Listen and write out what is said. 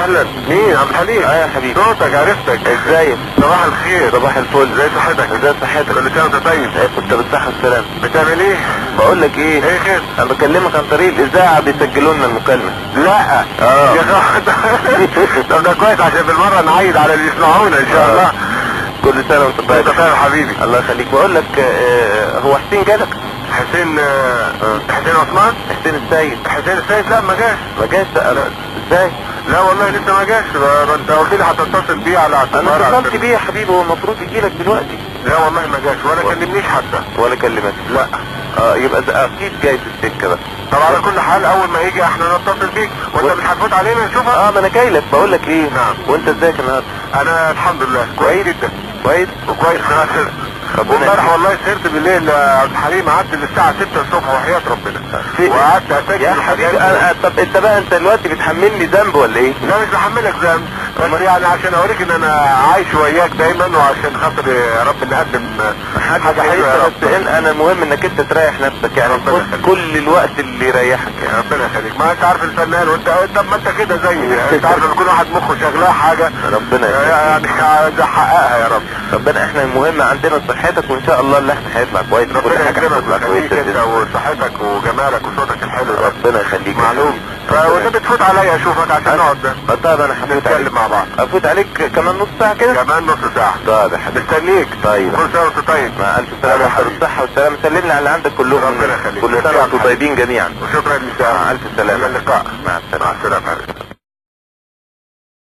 اهلا مين عبد الحليم اه يا حبيبي صوتك عرفتك ازيك صباح الخير صباح الفل ازي صحتك ازي صحتك كل سنه وانت طيب ايه كنت بالصحة والسلامة بتعمل ايه بقول لك ايه ايه خير انا بكلمك عن طريق الاذاعة بيسجلوا لنا المكالمة لا اه. يا اخي طب ده كويس عشان بالمره نعيد على اللي يسمعونا ان شاء اه. الله كل سنة وانت طيب انت طيب حبيبي الله يخليك بقول لك آه، هو حسين جالك حسين آه، حسين عثمان حسين السيد حسين السيد لا ما جاش ما جاش أنا ازاي لا والله لسه ما جاش ما- ما انت قلت لي هتتصل بيه على انا اعتبار اتصلت بيه يا حبيبي هو المفروض يجي لك دلوقتي لا والله ما جاش ولا كلمنيش حتى ولا كلمك لا اه يبقى ده اكيد جاي في السكة بقى طب على كل حال اول ما يجي احنا نتصل بيك وانت مش هتفوت علينا نشوفها اه ما انا جاي لك بقول لك ايه نعم. وانت ازيك النهارده انا الحمد لله كويس جدا كويس وكويس خلاص ربنا وامبارح والله سهرت بالليل يا عبد الحليم قعدت للساعة 6 الصبح وحياة ربنا في- وقعدت اسجل يا حبيبي حاجات. انا طب انت بقى انت دلوقتي بتحملني ذنب ولا ايه؟ لا مش بحملك ذنب بس يعني عشان اوريك ان انا عايش وياك دايما وعشان خاطر يا رب نقدم حاجة حاجة حلوة يا حلوة رب بس إن انا المهم انك انت تريح نفسك يعني ربنا خد يخليك. كل الوقت اللي يريحك يا يعني ربنا يخليك ما انت عارف الفنان وانت طب ما انت كده زيي انت عارف لما يكون واحد مخه شغلاه حاجة ربنا يخليك. يعني عايز احققها يا رب ربنا احنا المهم عندنا صحتك وان شاء الله اللحن هيطلع كويس كل ربنا حاجة يكرمك هتطلع ويخليك كويسة انت جدا. وصحتك وجمالك وصوتك الحلو ده ربنا يخليك يا معلوم حبيبي. ربنا فانت بتفوت عليا اشوفك عشان نقعد ده آه، طيب انا هفوت نتكلم عليك مع بعض افوت عليك كمان نص ساعة كده؟ كمان نص ساعة طيب يا حبيبي مستنيك طيب. كل سنة وانت طيب مع الف سلامة يا وحب حبيبي. الصحة والسلامة سلم لي على اللي عندك كلهم ربنا يخليك. كل سنة ميرسي يا وانتم حبيبي. طيبين جميعا وشكرا لك مع الف سلامة إلى اللقاء مع السلامة مع السلامة